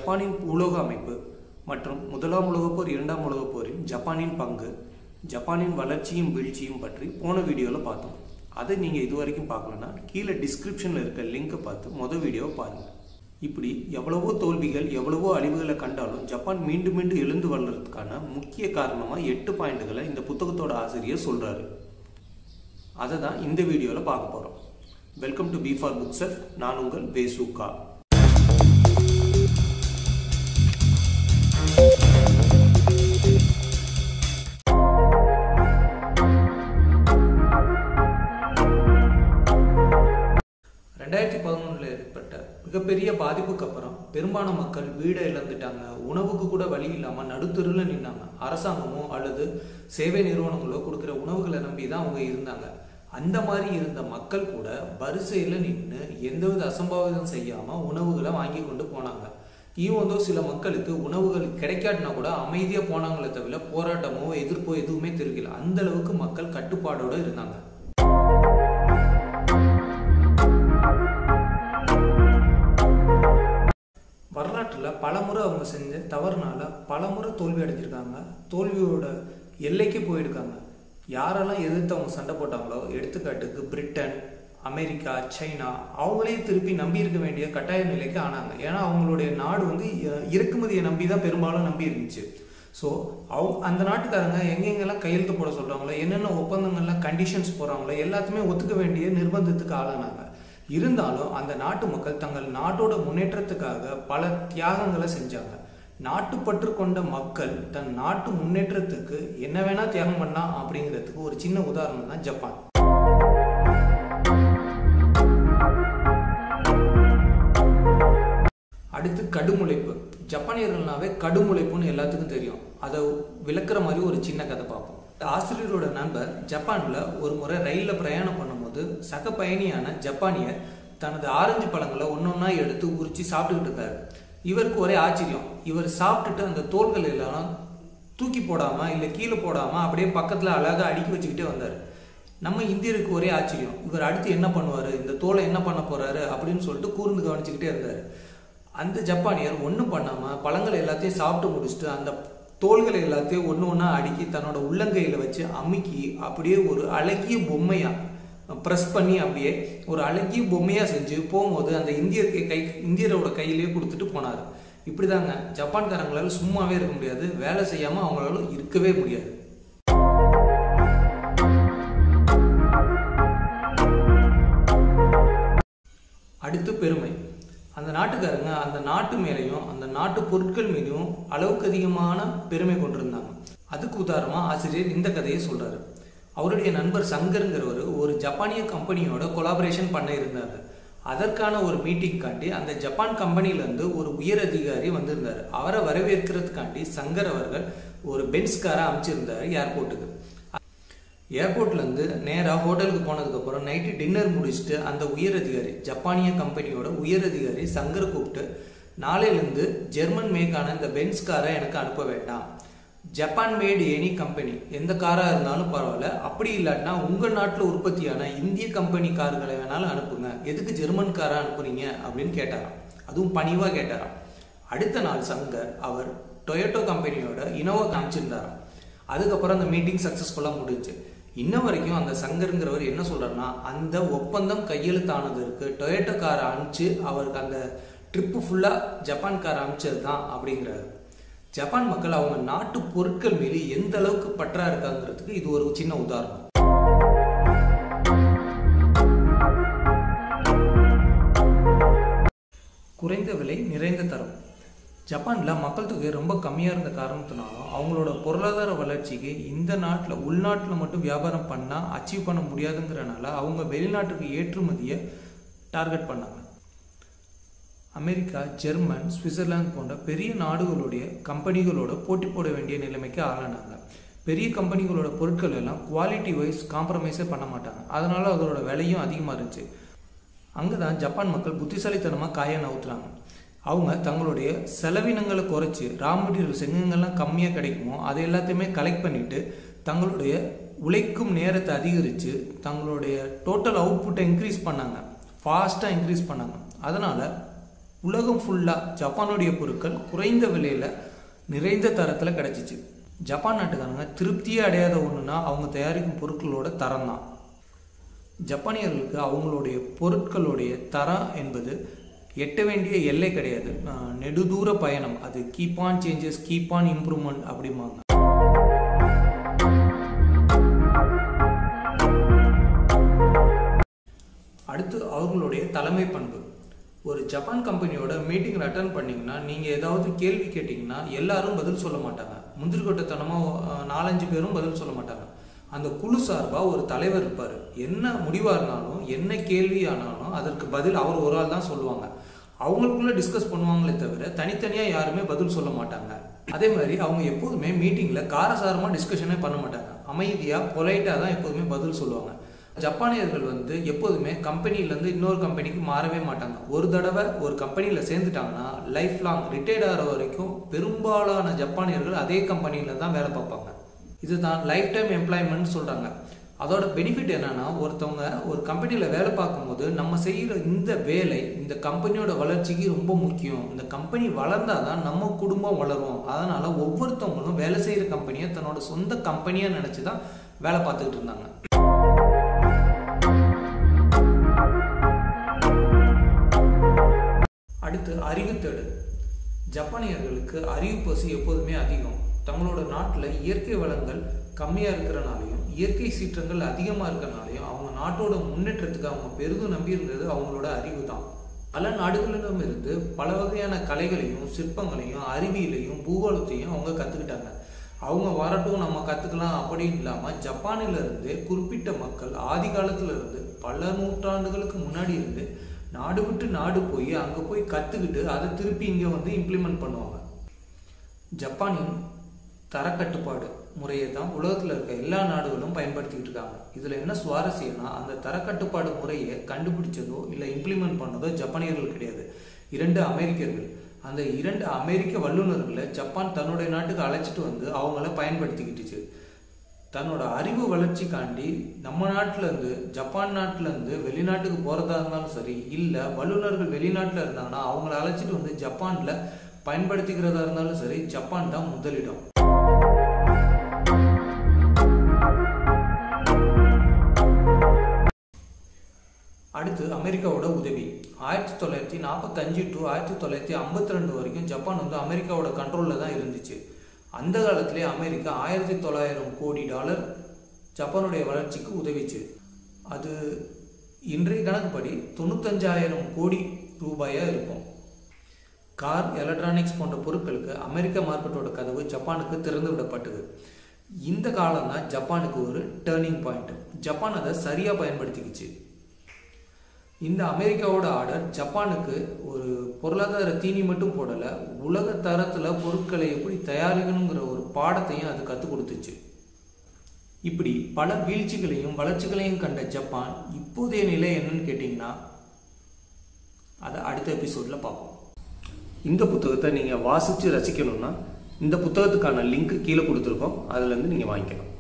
ஜப்பானின் உலோக அமைப்பு மற்றும் முதலாம் உலகப் போர் இரண்டாம் உலகப் போரில் ஜப்பானின் பங்கு ஜப்பானின் வளர்ச்சியும் வீழ்ச்சியும் பற்றி போன வீடியோவில் பார்த்தோம் அதை நீங்கள் இது வரைக்கும் பார்க்கலன்னா கீழே டிஸ்கிரிப்ஷனில் இருக்க லிங்கை பார்த்து மொதல் வீடியோவை பாருங்கள் இப்படி எவ்வளவோ தோல்விகள் எவ்வளவோ அழிவுகளை கண்டாலும் ஜப்பான் மீண்டும் மீண்டும் எழுந்து வளர்றதுக்கான முக்கிய காரணமாக எட்டு பாயிண்ட்டுகளை இந்த புத்தகத்தோட ஆசிரியர் சொல்கிறாரு அதை தான் இந்த வீடியோவில் பார்க்க போகிறோம் welcome to B for book chef நான் உங்கள் பேசுகா ரெண்டாயிரத்தி பதினொன்றில் ஏற்பட்ட மிகப்பெரிய பாதிப்புக்கு அப்புறம் பெரும்பாலான மக்கள் வீடை இழந்துட்டாங்க உணவுக்கு கூட வழி இல்லாமல் நடுத்தருவில் நின்னாங்க அரசாங்கமோ அல்லது சேவை நிறுவனங்களோ கொடுக்குற உணவுகளை நம்பி தான் அவங்க இருந்தாங்க அந்த மாதிரி இருந்த மக்கள் கூட வரிசையில் நின்று எந்தவித அசம்பாவிதம் செய்யாமல் உணவுகளை வாங்கி கொண்டு போனாங்க ஈவந்தோ சில மக்களுக்கு உணவுகள் கிடைக்காட்டினா கூட அமைதியாக போனாங்களே தவிர போராட்டமோ எதிர்ப்போ எதுவுமே தெரியல அந்த அளவுக்கு மக்கள் கட்டுப்பாடோடு இருந்தாங்க வரலாற்றில் பலமுறை அவங்க செஞ்ச தவறுனால பலமுறை தோல்வி அடைஞ்சிருக்காங்க தோல்வியோட எல்லைக்கு போயிருக்காங்க யாரெல்லாம் எதிர்த்து அவங்க சண்டை போட்டாங்களோ எடுத்துக்காட்டுக்கு பிரிட்டன் அமெரிக்கா சைனா அவங்களே திருப்பி நம்பி இருக்க வேண்டிய கட்டாய நிலைக்கு ஆனாங்க ஏன்னா அவங்களுடைய நாடு வந்து இறக்குமதியை நம்பி தான் பெரும்பாலும் நம்பி இருந்துச்சு ஸோ அவ அந்த நாட்டுக்காரங்க எங்கெங்கெல்லாம் கையெழுத்து போட சொல்கிறாங்களோ என்னென்ன ஒப்பந்தங்கள்லாம் கண்டிஷன்ஸ் போகிறாங்களோ எல்லாத்தையுமே ஒத்துக்க வேண்டிய நிர்பந்தத்துக்கு ஆளானாங்க இருந்தாலும் அந்த நாட்டு மக்கள் தங்கள் நாட்டோட முன்னேற்றத்துக்காக பல தியாகங்களை செஞ்சாங்க நாட்டுப்பற்று கொண்ட மக்கள் தன் நாட்டு முன்னேற்றத்துக்கு என்ன வேணா தியாகம் பண்ணா அப்படிங்கிறதுக்கு ஒரு சின்ன உதாரணம் தான் ஜப்பான் அடுத்து கடுமுளைப்பு ஜப்பானியர்கள்னாவே கடுமுளைப்புன்னு எல்லாத்துக்கும் தெரியும் அதை விளக்குற மாதிரி ஒரு சின்ன கதை பார்ப்போம் ஆசிரியரோட நண்பர் ஜப்பானில் ஒரு முறை ரயிலில் பிரயாணம் பண்ணும்போது சக பயணியான ஜப்பானியர் தனது ஆரஞ்சு பழங்களை ஒன்றொன்னா எடுத்து உரிச்சு சாப்பிட்டுக்கிட்டு இருந்தார் இவருக்கு ஒரே ஆச்சரியம் இவர் சாப்பிட்டுட்டு அந்த தோள்கள் எல்லாம் தூக்கி போடாமல் இல்லை கீழே போடாமல் அப்படியே பக்கத்தில் அழகாக அடுக்கி வச்சுக்கிட்டே வந்தார் நம்ம இந்தியருக்கு ஒரே ஆச்சரியம் இவர் அடுத்து என்ன பண்ணுவார் இந்த தோலை என்ன பண்ண போகிறாரு அப்படின்னு சொல்லிட்டு கூர்ந்து கவனிச்சுக்கிட்டே இருந்தார் அந்த ஜப்பானியர் ஒன்றும் பண்ணாமல் பழங்கள் எல்லாத்தையும் சாப்பிட்டு முடிச்சுட்டு அந்த தோள்களை எல்லாத்தையும் ஒன்று ஒன்றா அடுக்கி தன்னோட உள்ளங்கையில் வச்சு அமுக்கி அப்படியே ஒரு அழகிய பொம்மையாக ப்ரெஸ் பண்ணி அப்படியே ஒரு அழகிய பொம்மையாக செஞ்சு போகும்போது அந்த இந்தியருக்கு கை இந்தியரோட கையிலேயே கொடுத்துட்டு போனார் இப்படி தாங்க ஜப்பான்காரங்களால் சும்மாவே இருக்க முடியாது வேலை செய்யாமல் அவங்களால இருக்கவே முடியாது அடுத்து பெருமை அந்த நாட்டுக்காரங்க அந்த நாட்டு மேலேயும் அந்த நாட்டு பொருட்கள் மீதும் அளவுக்கு அதிகமான பெருமை கொண்டிருந்தாங்க அதுக்கு உதாரணமாக ஆசிரியர் இந்த கதையை சொல்கிறாரு அவருடைய நண்பர் சங்கருங்கிறவர் ஒரு ஜப்பானிய கம்பெனியோட கொலாபரேஷன் பண்ண இருந்தார் அதற்கான ஒரு மீட்டிங் காட்டி அந்த ஜப்பான் கம்பெனிலேருந்து ஒரு உயர் அதிகாரி வந்திருந்தார் அவரை வரவேற்கிறதுக்காண்டி சங்கர் அவர்கள் ஒரு பென்ஸ் காரை அமைச்சிருந்தார் ஏர்போர்ட்டுக்கு ஏர்போர்ட்லேருந்து நேராக ஹோட்டலுக்கு போனதுக்கப்புறம் நைட்டு டின்னர் முடிச்சுட்டு அந்த உயர் அதிகாரி ஜப்பானிய கம்பெனியோட உயர் அதிகாரி சங்கரை கூப்பிட்டு நாளையிலேருந்து ஜெர்மன் மேக்கான இந்த பென்ஸ் காரை எனக்கு அனுப்ப வேண்டாம் ஜப்பான் மேடு எனி கம்பெனி எந்த காராக இருந்தாலும் பரவாயில்ல அப்படி இல்லாட்டினா உங்கள் நாட்டில் உற்பத்தியான இந்திய கம்பெனி கார்களை வேணாலும் அனுப்புங்க எதுக்கு ஜெர்மன் காரை அனுப்புறீங்க அப்படின்னு கேட்டாராம் அதுவும் பணிவாக கேட்டாராம் அடுத்த நாள் சங்கர் அவர் டொயோட்டோ கம்பெனியோட இனோவா காமிச்சிருந்தாராம் அதுக்கப்புறம் அந்த மீட்டிங் சக்ஸஸ்ஃபுல்லாக முடிஞ்சு இன்ன வரைக்கும் அந்த சங்கருங்கிறவர் என்ன சொல்கிறாருன்னா அந்த ஒப்பந்தம் கையெழுத்தானதற்கு டொயோட்டோ காரை அனுப்பிச்சு அவருக்கு அந்த ட்ரிப்பு ஃபுல்லாக ஜப்பான் காரை அனுப்பிச்சது தான் அப்படிங்கிறாரு ஜப்பான் மக்கள் அவங்க நாட்டு பொருட்கள் மீது எந்த அளவுக்கு பற்றா இருக்காங்கிறதுக்கு இது ஒரு சின்ன உதாரணம் குறைந்த விலை நிறைந்த தரம் ஜப்பானில் மக்கள் தொகை ரொம்ப கம்மியாக இருந்த காரணத்தினாலும் அவங்களோட பொருளாதார வளர்ச்சிக்கு இந்த நாட்டில் உள்நாட்டில் மட்டும் வியாபாரம் பண்ணால் அச்சீவ் பண்ண முடியாதுங்கிறனால அவங்க வெளிநாட்டுக்கு ஏற்றுமதியை டார்கெட் பண்ணாங்க அமெரிக்கா ஜெர்மன் சுவிட்சர்லாந்து போன்ற பெரிய நாடுகளுடைய கம்பெனிகளோட போட்டி போட வேண்டிய நிலைமைக்கு ஆளானாங்க பெரிய கம்பெனிகளோட பொருட்கள் எல்லாம் குவாலிட்டி வைஸ் காம்ப்ரமைஸே பண்ண மாட்டாங்க அதனால அதோட விலையும் அதிகமாக இருந்துச்சு அங்கே தான் ஜப்பான் மக்கள் புத்திசாலித்தனமாக காயை நவுத்துறாங்க அவங்க தங்களுடைய செலவினங்களை குறைச்சி ரா மெட்டீரியல்ஸ் எங்கெங்கெல்லாம் கம்மியாக கிடைக்குமோ அதை எல்லாத்தையுமே கலெக்ட் பண்ணிவிட்டு தங்களுடைய உழைக்கும் நேரத்தை அதிகரித்து தங்களுடைய டோட்டல் அவுட்புட்டை இன்க்ரீஸ் பண்ணாங்க ஃபாஸ்ட்டாக இன்க்ரீஸ் பண்ணாங்க அதனால் உலகம் ஃபுல்லாக ஜப்பானுடைய பொருட்கள் குறைந்த விலையில் நிறைந்த தரத்தில் கிடச்சிச்சு ஜப்பான் நாட்டுக்காரங்க திருப்தியே அடையாத ஒன்றுனா அவங்க தயாரிக்கும் பொருட்களோட தரம் தான் ஜப்பானியர்களுக்கு அவங்களுடைய பொருட்களுடைய தரம் என்பது எட்ட வேண்டிய எல்லை கிடையாது அஹ் நெடுதூர பயணம் அது keep on changes keep on improvement அப்படிம்பாங்க அடுத்து அவர்களுடைய தலைமை பண்பு ஒரு ஜப்பான் கம்பெனியோட மீட்டிங் அட்டன் பண்ணீங்கன்னா நீங்கள் ஏதாவது கேள்வி கேட்டிங்கன்னா எல்லாரும் பதில் சொல்ல மாட்டாங்க முந்திரி கொட்டத்தனமாக நாலஞ்சு பேரும் பதில் சொல்ல மாட்டாங்க அந்த குழு சார்பாக ஒரு தலைவர் இருப்பார் என்ன முடிவாக இருந்தாலும் என்ன கேள்வி ஆனாலும் அதற்கு பதில் அவர் ஒரு ஆள் தான் சொல்லுவாங்க அவங்களுக்குள்ள டிஸ்கஸ் பண்ணுவாங்களே தவிர தனித்தனியாக யாருமே பதில் சொல்ல மாட்டாங்க அதே மாதிரி அவங்க எப்போதுமே மீட்டிங்கில் காரசாரமாக டிஸ்கஷனே பண்ண மாட்டாங்க அமைதியாக பொலைட்டாக தான் எப்போதுமே பதில் சொல்லுவாங்க ஜப்பானியர்கள் வந்து எப்போதுமே கம்பெனிலேருந்து இன்னொரு கம்பெனிக்கு மாறவே மாட்டாங்க ஒரு தடவை ஒரு கம்பெனியில் சேர்ந்துட்டாங்கன்னா லைஃப் லாங் ரிட்டையர்ட் ஆகிற வரைக்கும் பெரும்பாலான ஜப்பானியர்கள் அதே கம்பெனியில் தான் வேலை பார்ப்பாங்க இதுதான் லைஃப் டைம் எம்ப்ளாய்மெண்ட் சொல்கிறாங்க அதோட பெனிஃபிட் என்னன்னா ஒருத்தவங்க ஒரு கம்பெனியில் வேலை பார்க்கும்போது நம்ம செய்கிற இந்த வேலை இந்த கம்பெனியோட வளர்ச்சிக்கு ரொம்ப முக்கியம் இந்த கம்பெனி வளர்ந்தால் தான் நம்ம குடும்பம் வளரும் அதனால் ஒவ்வொருத்தவங்களும் வேலை செய்கிற கம்பெனியை தன்னோட சொந்த கம்பெனியாக நினச்சி தான் வேலை பார்த்துக்கிட்டு இருந்தாங்க அடுத்து அறிவுத்தேடு ஜப்பானியர்களுக்கு அறிவு பசி எப்போதுமே அதிகம் தங்களோட நாட்டில் இயற்கை வளங்கள் கம்மியாக இருக்கிறனாலையும் இயற்கை சீற்றங்கள் அதிகமாக இருக்கிறனாலையும் அவங்க நாட்டோட முன்னேற்றத்துக்கு அவங்க பெரிதும் நம்பி இருந்தது அவங்களோட அறிவு தான் பல நாடுகளிடம் இருந்து பல வகையான கலைகளையும் சிற்பங்களையும் அறிவியலையும் பூகோளத்தையும் அவங்க கற்றுக்கிட்டாங்க அவங்க வரட்டும் நம்ம கற்றுக்கலாம் அப்படின்னு இல்லாமல் ஜப்பானில் இருந்து குறிப்பிட்ட மக்கள் ஆதி காலத்துல இருந்து பல நூற்றாண்டுகளுக்கு முன்னாடி இருந்து நாடு விட்டு நாடு போய் அங்கே போய் கற்றுக்கிட்டு அதை திருப்பி இங்கே வந்து இம்ப்ளிமெண்ட் பண்ணுவாங்க ஜப்பானின் தரக்கட்டுப்பாடு முறையை தான் உலகத்தில் இருக்க எல்லா நாடுகளும் பயன்படுத்திக்கிட்டு இருக்காங்க இதில் என்ன சுவாரஸ்யம்னா அந்த தரக்கட்டுப்பாடு முறையை கண்டுபிடிச்சதோ இல்லை இம்ப்ளிமெண்ட் பண்ணதோ ஜப்பானியர்கள் கிடையாது இரண்டு அமெரிக்கர்கள் அந்த இரண்டு அமெரிக்க வல்லுநர்களை ஜப்பான் தன்னுடைய நாட்டுக்கு அழைச்சிட்டு வந்து அவங்கள பயன்படுத்திக்கிட்டுச்சு தன்னோட அறிவு வளர்ச்சிக்காண்டி நம்ம நாட்டில் இருந்து ஜப்பான் நாட்டில் இருந்து வெளிநாட்டுக்கு போகிறதா இருந்தாலும் சரி இல்லை வல்லுநர்கள் வெளிநாட்டில் இருந்தாங்கன்னா அவங்கள அழைச்சிட்டு வந்து ஜப்பானில் பயன்படுத்திக்கிறதா இருந்தாலும் சரி ஜப்பான் தான் முதலிடம் அடுத்து அமெரிக்காவோட உதவி ஆயிரத்தி தொள்ளாயிரத்தி நாற்பத்தஞ்சு டு ஆயிரத்தி தொள்ளாயிரத்தி ஐம்பத்தி ரெண்டு வரைக்கும் ஜப்பான் வந்து அமெரிக்காவோட கண்ட்ரோலில் தான் இருந்துச்சு அந்த காலத்திலே அமெரிக்கா ஆயிரத்தி தொள்ளாயிரம் கோடி டாலர் ஜப்பானுடைய வளர்ச்சிக்கு உதவிச்சு அது இன்றைய கணக்குப்படி தொண்ணூத்தஞ்சாயிரம் கோடி ரூபாயாக இருக்கும் கார் எலக்ட்ரானிக்ஸ் போன்ற பொருட்களுக்கு அமெரிக்க மார்க்கெட்டோட கதவு ஜப்பானுக்கு திறந்து விடப்பட்டது இந்த காலம் தான் ஜப்பானுக்கு ஒரு டேர்னிங் பாயிண்ட் ஜப்பான் அதை சரியாக பயன்படுத்திக்கிச்சு இந்த அமெரிக்காவோட ஆர்டர் ஜப்பானுக்கு ஒரு பொருளாதார தீனி மட்டும் போடலை உலக தரத்தில் பொருட்களை எப்படி தயாரிக்கணுங்கிற ஒரு பாடத்தையும் அது கற்றுக் கொடுத்துச்சு இப்படி பல வீழ்ச்சிகளையும் வளர்ச்சிகளையும் கண்ட ஜப்பான் இப்போதைய நிலை என்னன்னு கேட்டிங்கன்னா அதை அடுத்த எபிசோடில் பார்ப்போம் இந்த புத்தகத்தை நீங்கள் வாசித்து ரசிக்கணும்னா இந்த புத்தகத்துக்கான லிங்க் கீழே கொடுத்துருக்கோம் அதுலேருந்து நீங்கள் வாங்கிக்கலாம்